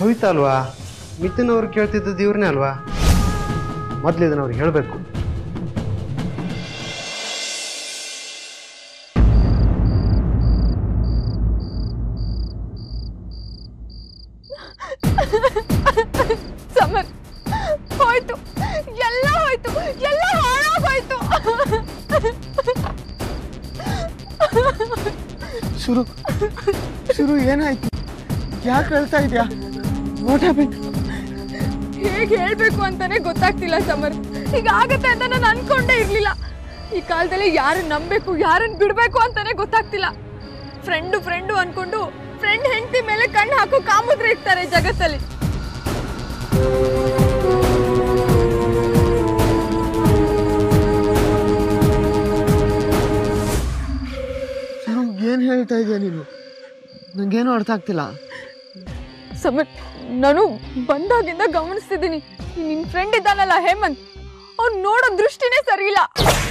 ಕವಿತಾ ಅಲ್ವಾ ಮಿಥುನ್ ಅವ್ರು ಕೇಳ್ತಿದ್ದದ್ದು ಇವ್ರನ್ನೇ ಅಲ್ವಾ ಮೊದ್ಲು ಇದನ್ನ ಅವ್ರಿಗೆ ಹೇಳಬೇಕು ಸಮರ್ ಹೋಯ್ತು ಎಲ್ಲ ಹೋಯ್ತು ಎಲ್ಲ ಹಾಳಾಗೋಯ್ತು ಶುರು ಶುರು ಏನಾಯ್ತು ಯಾಕೆ ಹೇಳ್ತಾ ಇದೆಯಾ ವಾಟ್ ಹ್ಯಾಪನ್ ಹೇಗೆ ಹೇಳ್ಬೇಕು ಅಂತಾನೆ ಗೊತ್ತಾಗ್ತಿಲ್ಲ ಸಮರ್ ಈಗ ಆಗತ್ತೆ ಅಂತ ನಾನು ಅನ್ಕೊಂಡೇ ಇರ್ಲಿಲ್ಲ ಈ ಕಾಲದಲ್ಲಿ ಯಾರನ್ನ ನಂಬೇಕು ಯಾರನ್ನ ಬಿಡ್ಬೇಕು ಅಂತಾನೆ ಗೊತ್ತಾಗ್ತಿಲ್ಲ ಫ್ರೆಂಡು ಫ್ರೆಂಡು ಅನ್ಕೊಂಡು ಫ್ರೆಂಡ್ ಹೆಂಡತಿ ಮೇಲೆ ಕಣ್ಣು ಹಾಕೋ ಕಾಮುದ್ರೆ ಇರ್ತಾರೆ ಜಗತ್ತಲ್ಲಿ ಶುರು ಏನು ಹೇಳ್ತಾ ಇದೆಯಾ ನೀನು ನಂಗೇನು ಅರ್ಥ ಆಗ್ತಿಲ್ಲ ಸಮರ್ ನಾನು ಬಂದಾಗಿಂದ ಗಮನಿಸ್ತಿದ್ದೀನಿ ನಿನ್ ಫ್ರೆಂಡ್ ಇದ್ದಾನಲ್ಲ ಹೇಮಂತ್ ಅವ್ನು ನೋಡೋ ದೃಷ್ಟಿನೇ ಸರಿ ಇಲ್ಲ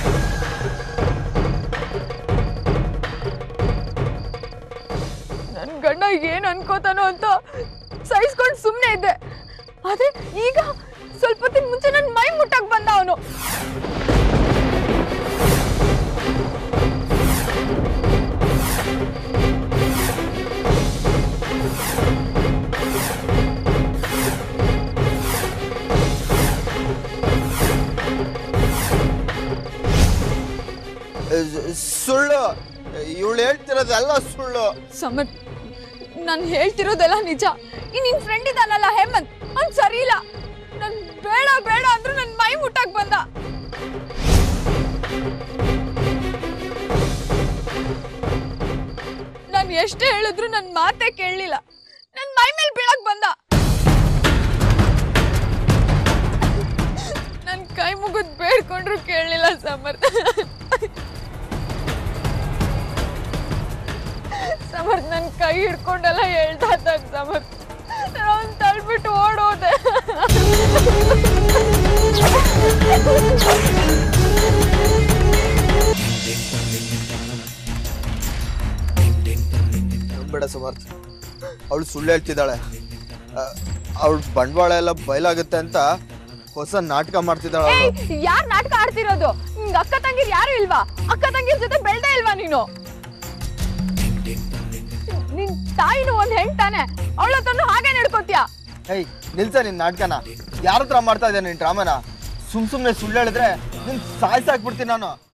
ನನ್ ಗಂಡ ಏನ್ ಅನ್ಕೋತಾನೋ ಅಂತ ಸಹಿಸ್ಕೊಂಡು ಸುಮ್ಮನೆ ಇದ್ದೆ ಆದ್ರೆ ಈಗ ಸ್ವಲ್ಪ ಹೊತ್ತಿನ ಮುಂಚೆ ನನ್ ಮೈ ಮುಟ್ಟಕ್ ಬಂದ ಅವನು ಸುಳ್ಳು ಇವಳು ಹೇಳ್ತಿರೋದೆಲ್ಲ ಸುಳ್ಳು ಸಮರ್ ನಾನು ಹೇಳ್ತಿರೋದೆಲ್ಲ ನಿಜ ಈ ನಿನ್ ಫ್ರೆಂಡ್ ಇದ್ದಾನಲ್ಲ ಹೇಮಂತ್ ಅವ್ನ್ ಸರಿ ಇಲ್ಲ ನನ್ ಬೇಡ ಬೇಡ ಅಂದ್ರೂ ನನ್ ಮೈ ಮುಟ್ಟಕ್ ಬಂದ ನಾನು ಎಷ್ಟೇ ಹೇಳಿದ್ರು ನನ್ ಮಾತೇ ಕೇಳಲಿಲ್ಲ ನನ್ ಮೈ ಮೇಲೆ ಬೀಳಕ್ ಬಂದ ನನ್ ಕೈ ಮುಗಿದ್ ಬೇಡ್ಕೊಂಡ್ರು ಕೇಳಲಿಲ್ಲ ಸಮರ್ ಸಮರ್ಥ್ ನನ್ನ ಕೈ ಹಿಡ್ಕೊಂಡೆಲ್ಲ ಹೇಳ್ತಾ ಇದ್ದಾಗ ಸಮರ್ಥ್ ನಾನು ಅವ್ನ್ ತಳ್ಬಿಟ್ಟು ಓಡೋದೆ ಬೇಡ ಸಮರ್ಥ ಅವಳು ಸುಳ್ಳು ಹೇಳ್ತಿದ್ದಾಳೆ ಅವಳು ಬಂಡವಾಳ ಎಲ್ಲ ಬಯಲಾಗುತ್ತೆ ಅಂತ ಹೊಸ ನಾಟಕ ಮಾಡ್ತಿದ್ದಾಳೆ ಅವಳು ಯಾರ್ ನಾಟಕ ಆಡ್ತಿರೋದು ನಿಂಗ್ ಅಕ್ಕ ತಂಗಿರ್ ಯಾರು ಇಲ್ವಾ ಅಕ್ಕ ತಂಗಿರ್ ಜೊತೆ ಬೆಳ್ದೇ ಇಲ್ವಾ ನೀನು ನಿನ್ ತಾಯಿನೂ ಒಂದ್ ಹೆಣ್ ತಾನೆ ಅವಳ ಹತ್ರನು ಹಾಗೆ ನಡ್ಕೋತೀಯ ಹೇಯ್ ನಿಲ್ಸ ನಿನ್ ನಾಟಕನ ಯಾರ ಹತ್ರ ಮಾಡ್ತಾ ಇದ್ದೆ ನಿನ್ ಡ್ರಾಮನ ಸುಮ್ ಸುಮ್ನೆ ಸುಳ್ಳು ಹೇಳಿದ್ರೆ ನಿನ್ ಸಾಯ್ಸಾಕ್ಬಿಡ್ತೀನಿ ನಾನು